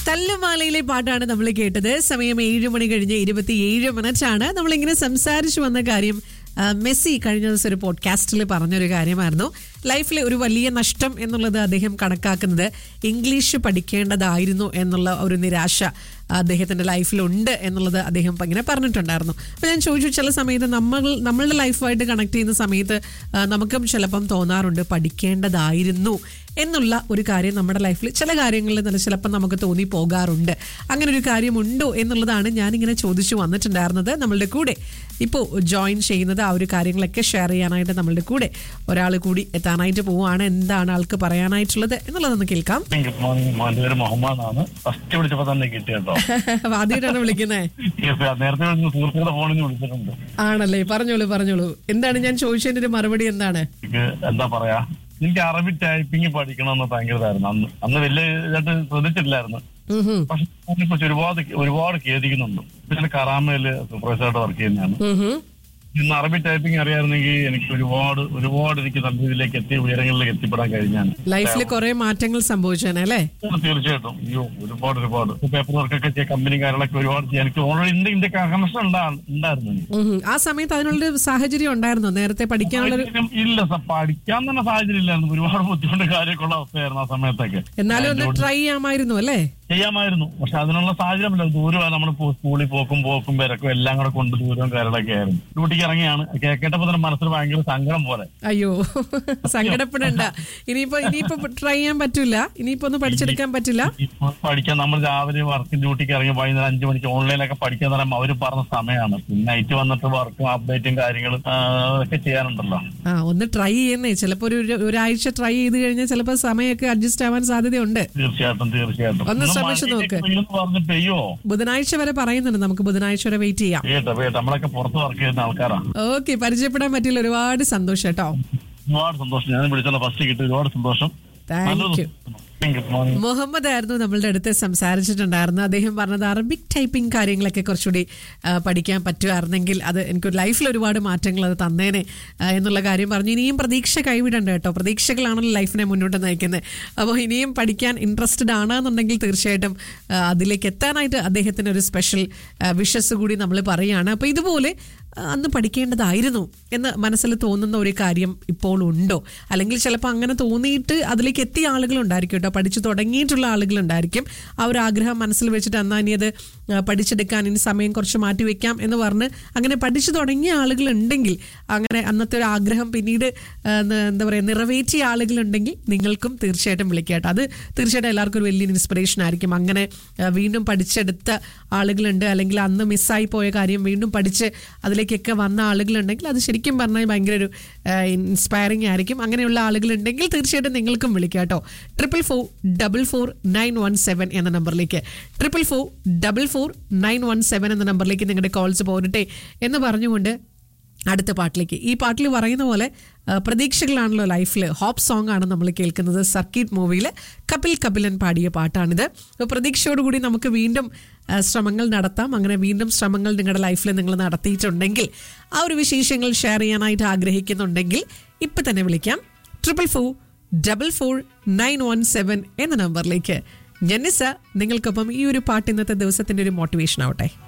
തല്ലുമാലയിലെ പാട്ടാണ് നമ്മൾ കേട്ടത് സമയം ഏഴ് മണി കഴിഞ്ഞ് ഇരുപത്തിയേഴ് മിനിറ്റ് ആണ് നമ്മളിങ്ങനെ സംസാരിച്ചു വന്ന കാര്യം ആ, മെസ്സി കഴിഞ്ഞ ദിവസം ഒരു പോഡ്കാസ്റ്റിൽ പറഞ്ഞൊരു കാര്യമായിരുന്നു ലൈഫിലെ ഒരു വലിയ നഷ്ടം എന്നുള്ളത് അദ്ദേഹം കണക്കാക്കുന്നത് ഇംഗ്ലീഷ് പഠിക്കേണ്ടതായിരുന്നു എന്നുള്ള ഒരു നിരാശ അദ്ദേഹത്തിന്റെ ലൈഫിലുണ്ട് എന്നുള്ളത് അദ്ദേഹം ഇപ്പം ഇങ്ങനെ പറഞ്ഞിട്ടുണ്ടായിരുന്നു അപ്പോൾ ഞാൻ ചോദിച്ചു ചില സമയത്ത് നമ്മൾ നമ്മളുടെ ലൈഫുമായിട്ട് കണക്ട് ചെയ്യുന്ന സമയത്ത് ആ, നമുക്കും ചിലപ്പം തോന്നാറുണ്ട് പഠിക്കേണ്ടതായിരുന്നു എന്നുള്ള ഒരു കാര്യം നമ്മുടെ ലൈഫിൽ ചില കാര്യങ്ങളിൽ നിന്ന് ചിലപ്പോൾ നമുക്ക് തോന്നി പോകാറുണ്ട് അങ്ങനെ ഒരു കാര്യമുണ്ടോ എന്നുള്ളതാണ് ഞാനിങ്ങനെ ചോദിച്ചു വന്നിട്ടുണ്ടായിരുന്നത് നമ്മളുടെ കൂടെ ഇപ്പോൾ ജോയിൻ ചെയ്യുന്നത് ആ ഒരു കാര്യങ്ങളൊക്കെ ഷെയർ ചെയ്യാനായിട്ട് നമ്മളുടെ കൂടെ ഒരാൾ കൂടി എത്താനായിട്ട് പോവുകയാണ് എന്താണ് ആൾക്ക് പറയാനായിട്ടുള്ളത് എന്നുള്ളതൊന്ന് കേൾക്കാം ഗുഡ് മോർണിംഗ് മോന്റെ പേര് മുഹമ്മദ് ആണ് ഫസ്റ്റ് വിളിച്ചപ്പോ തന്നെ കിട്ടി കേട്ടോ ആദ്യമായിട്ടാണ് വിളിക്കുന്നത് നേരത്തെ വിളിച്ച സുഹൃത്തുക്കളുടെ ഫോണിൽ നിന്ന് വിളിച്ചിട്ടുണ്ട് ആണല്ലേ പറഞ്ഞോളൂ പറഞ്ഞോളൂ എന്താണ് ഞാൻ ചോദിച്ചതിന്റെ ഒരു മറുപടി എന്താണ് എനിക്ക് എന്താ പറയാ എനിക്ക് അറബി ടൈപ്പിംഗ് പഠിക്കണമെന്ന് ഭയങ്കര ഇതായിരുന്നു അന്ന് അന്ന് വലിയ ഇതായിട്ട് ശ്രദ്ധിച്ചിട്ടില്ലായിരുന്നു ഉം ഹും. പക്ഷെ അതിനെക്കുറിച്ച് ഒരുപാട് ഒരുപാട് ഖേദിക്കുന്നുണ്ട് പിന്നെ കറാമയില് സൂപ്പർവൈസറായിട്ട് വർക്ക് ചെയ്യുന്നതാണ് ഉം ഹും. ഇന്ന് അറബി ടൈപ്പിംഗ് അറിയാമായിരുന്നെങ്കിൽ എനിക്ക് ഒരുപാട് ഒരുപാട് എനിക്ക് നല്ല രീതിയിലേക്ക് എത്തി ഉയരങ്ങളിലേക്ക് എത്തിപ്പെടാൻ കഴിഞ്ഞാണ് ലൈഫിൽ കുറെ മാറ്റങ്ങൾ സംഭവിച്ചേനെ അല്ലേ തീർച്ചയായിട്ടും അയ്യോ ഒരുപാട് ഒരുപാട് പേപ്പർ വർക്കൊക്കെ ചെയ്യാൻ കമ്പനി കാര്യങ്ങളൊക്കെ ഒരുപാട് ചെയ്യാൻ എനിക്ക് ഓൾറെഡി ഇന്ത്യ ഇന്ത്യ കണക്ഷൻ ഉണ്ടായിരുന്നു എനിക്ക്. ഉം ഹും. ആ സമയത്ത് അതിനുള്ളൊരു സാഹചര്യം ഉണ്ടായിരുന്നോ നേരത്തെ പഠിക്കാനുള്ളൊരു ഇല്ല സ- പഠിക്കാൻ തന്നെ സാഹചര്യം ഇല്ലായിരുന്നു ഒരുപാട് ബുദ്ധിമുട്ട് കാര്യമൊക്കെ ഉള്ള അവസ്ഥയായിരുന്നു ആ സമയത്തൊക്കെ എന്നാലും ഒന്ന് ട്രൈ ചെയ്യാമായിരുന്നു അല്ലേ ചെയ്യാമായിരുന്നു പക്ഷെ അതിനുള്ള സാഹചര്യമില്ല ദൂരമാണ് നമ്മൾ സ്കൂളിൽ പോക്കും പോക്കും വരക്കും എല്ലാം കൂടെ കൊണ്ട് ദൂരവും കാര്യങ്ങളൊക്കെ ആയിരുന്നു ഡ്യൂട്ടിക്ക് ഇറങ്ങിയാണ് കേ- കേട്ടപ്പോ തന്നെ മനസ്സിൽ ഭയങ്കര സങ്കടം പോലെ അയ്യോ സങ്കടപ്പെടണ്ട ഇനിയിപ്പോ ഇനിയിപ്പോ ട്രൈ ചെയ്യാൻ പറ്റൂല ഇനിയിപ്പോ ഒന്ന് പഠിച്ചെടുക്കാൻ പറ്റില്ല ഇപ്പൊ പഠിക്കാൻ നമ്മൾ രാവിലെ വർക്ക് ഡ്യൂട്ടിക്ക് ഇറങ്ങി വൈകുന്നേരം അഞ്ചു മണിക്ക് ഓൺലൈനൊക്കെ പഠിക്കാൻ തരാൻ അവർ പറഞ്ഞ സമയമാണ് പിന്നെ നൈറ്റ് വന്നിട്ട് വർക്കും അപ്ഡേറ്റും കാര്യങ്ങളും ആ, ഒക്കെ ചെയ്യാനുണ്ടല്ലോ ആ ഒന്ന് ട്രൈ ചെയ്യുന്നേ ചിലപ്പോ ഒരു ഒരു- ഒരാഴ്ച ട്രൈ ചെയ്ത് കഴിഞ്ഞാൽ ചിലപ്പോ സമയമൊക്കെ അഡ്ജസ്റ്റ് ആവാൻ സാധ്യതയുണ്ട് തീർച്ചയായിട്ടും തീർച്ചയായിട്ടും ഒന്ന് ഇന്ന് ശ്രമിച്ച് മഴയൊക്കെ നോക്ക്. പെയ്യുമെന്ന് പറഞ്ഞ് പെയ്യോ ബുധനാഴ്ച വരെ പറയുന്നുണ്ട് നമുക്ക് ബുധനാഴ്ച വരെ വെയിറ്റ് ചെയ്യാം കേട്ടോ കേട്ടോ നമ്മളൊക്കെ പുറത്ത് വർക്ക് ചെയ്യുന്ന ആൾക്കാരാണ് ഓക്കെ പരിചയപ്പെടാൻ പറ്റിയില്ല ഒരുപാട് സന്തോഷം കേട്ടോ ഒരുപാട് സന്തോഷം ഞാൻ വിളിച്ചുള്ള ഫസ്റ്റ് കിട്ടി ഒരുപാട് സന്തോഷം thank you good morning Muhammad ആയിരുന്നു നമ്മളുടെ അടുത്ത് സംസാരിച്ചിട്ടുണ്ടായിരുന്നു അദ്ദേഹം പറഞ്ഞത് അറബിക് ടൈപ്പിംഗ് കാര്യങ്ങളൊക്കെ കുറച്ചുകൂടി ആ, പഠിക്കാൻ പറ്റുമായിരുന്നെങ്കിൽ അത് എനിക്ക് ലൈഫിൽ ഒരുപാട് മാറ്റങ്ങൾ അത് തന്നേനെ ആ, എന്നുള്ള കാര്യം പറഞ്ഞു ഇനിയും പ്രതീക്ഷ കൈവിടണ്ട കേട്ടോ പ്രതീക്ഷകളാണല്ലോ ലൈഫിനെ മുന്നോട്ട് നയിക്കുന്നത് അപ്പോൾ ഇനിയും പഠിക്കാൻ ഇൻട്രസ്റ്റഡ് ആണെന്നുണ്ടെങ്കിൽ തീർച്ചയായിട്ടും ആ, അതിലേക്ക് എത്താനായിട്ട് അദ്ദേഹത്തിന് ഒരു സ്പെഷ്യൽ വിഷസ് കൂടി നമ്മൾ പറയുകയാണ് അപ്പോൾ ഇതുപോലെ ആ, അന്ന് പഠിക്കേണ്ടതായിരുന്നു എന്ന് മനസ്സിൽ തോന്നുന്ന ഒരു കാര്യം ഇപ്പോൾ ഉണ്ടോ അല്ലെങ്കിൽ ചിലപ്പോൾ അങ്ങനെ തോന്നിയിട്ട് അതിലേക്ക് എത്തിയ ആളുകളുണ്ടായിരിക്കും കേട്ടോ പഠിച്ചു തുടങ്ങിയിട്ടുള്ള ആളുകളുണ്ടായിരിക്കും ആ ഒരു ആഗ്രഹം മനസ്സിൽ വെച്ചിട്ട് എന്നാൽ ഇനി അത് ആ, പഠിച്ചെടുക്കാൻ ഇനി സമയം കുറച്ച് മാറ്റി വെക്കാം എന്ന് പറഞ്ഞ് അങ്ങനെ പഠിച്ചു തുടങ്ങിയ ആളുകളുണ്ടെങ്കിൽ അങ്ങനെ അന്നത്തെ ഒരു ആഗ്രഹം പിന്നീട് ആ, ന- എന്താ പറയുക നിറവേറ്റിയ ആളുകളുണ്ടെങ്കിൽ നിങ്ങൾക്കും തീർച്ചയായിട്ടും വിളിക്കാം അത് തീർച്ചയായിട്ടും എല്ലാവർക്കും ഒരു വലിയൊരു ഇൻസ്പിറേഷൻ ആയിരിക്കും അങ്ങനെ ആ, വീണ്ടും പഠിച്ചെടുത്ത ആളുകളുണ്ട് അല്ലെങ്കിൽ അന്ന് മിസ്സായി പോയ കാര്യം വീണ്ടും പഠിച്ച് അതിലേക്കൊക്കെ വന്ന ആളുകളുണ്ടെങ്കിൽ അത് ശരിക്കും പറഞ്ഞാൽ ഭയങ്കര ഒരു ഇൻസ്പയറിംഗ് ആയിരിക്കും അങ്ങനെയുള്ള ആളുകളുണ്ടെങ്കിൽ തീർച്ചയായിട്ടും നിങ്ങൾക്കും വിളിക്കാം കേട്ടോ triple four double four nine one seven എന്ന നമ്പറിലേക്ക് triple four double four nine one seven എന്ന നമ്പറിലേക്ക് നിങ്ങളുടെ കോൾസ് പോരട്ടെ എന്ന് പറഞ്ഞുകൊണ്ട് അടുത്ത പാട്ടിലേക്ക് ഈ പാട്ടിൽ പറയുന്ന പോലെ ആ, പ്രതീക്ഷകളാണല്ലോ ലൈഫിൽ ഹോപ്പ് സോങ് ആണ് നമ്മൾ കേൾക്കുന്നത് സർക്കിറ്റ് മൂവിയിൽ കപിൽ കപിലൻ പാടിയ പാട്ടാണിത് അപ്പോൾ പ്രതീക്ഷയോടുകൂടി നമുക്ക് വീണ്ടും ആ, ശ്രമങ്ങൾ നടത്താം അങ്ങനെ വീണ്ടും ശ്രമങ്ങൾ നിങ്ങളുടെ ലൈഫിൽ നിങ്ങൾ നടത്തിയിട്ടുണ്ടെങ്കിൽ ആ ഒരു വിശേഷങ്ങൾ ഷെയർ ചെയ്യാനായിട്ട് ആഗ്രഹിക്കുന്നുണ്ടെങ്കിൽ ഇപ്പം തന്നെ വിളിക്കാം triple four double four nine one seven എന്ന നമ്പറിലേക്ക് ജനിസ നിങ്ങൾക്കൊപ്പം ഈ ഒരു പാട്ട് ഇന്നത്തെ ദിവസത്തിൻ്റെ ഒരു മോട്ടിവേഷൻ ആവട്ടെ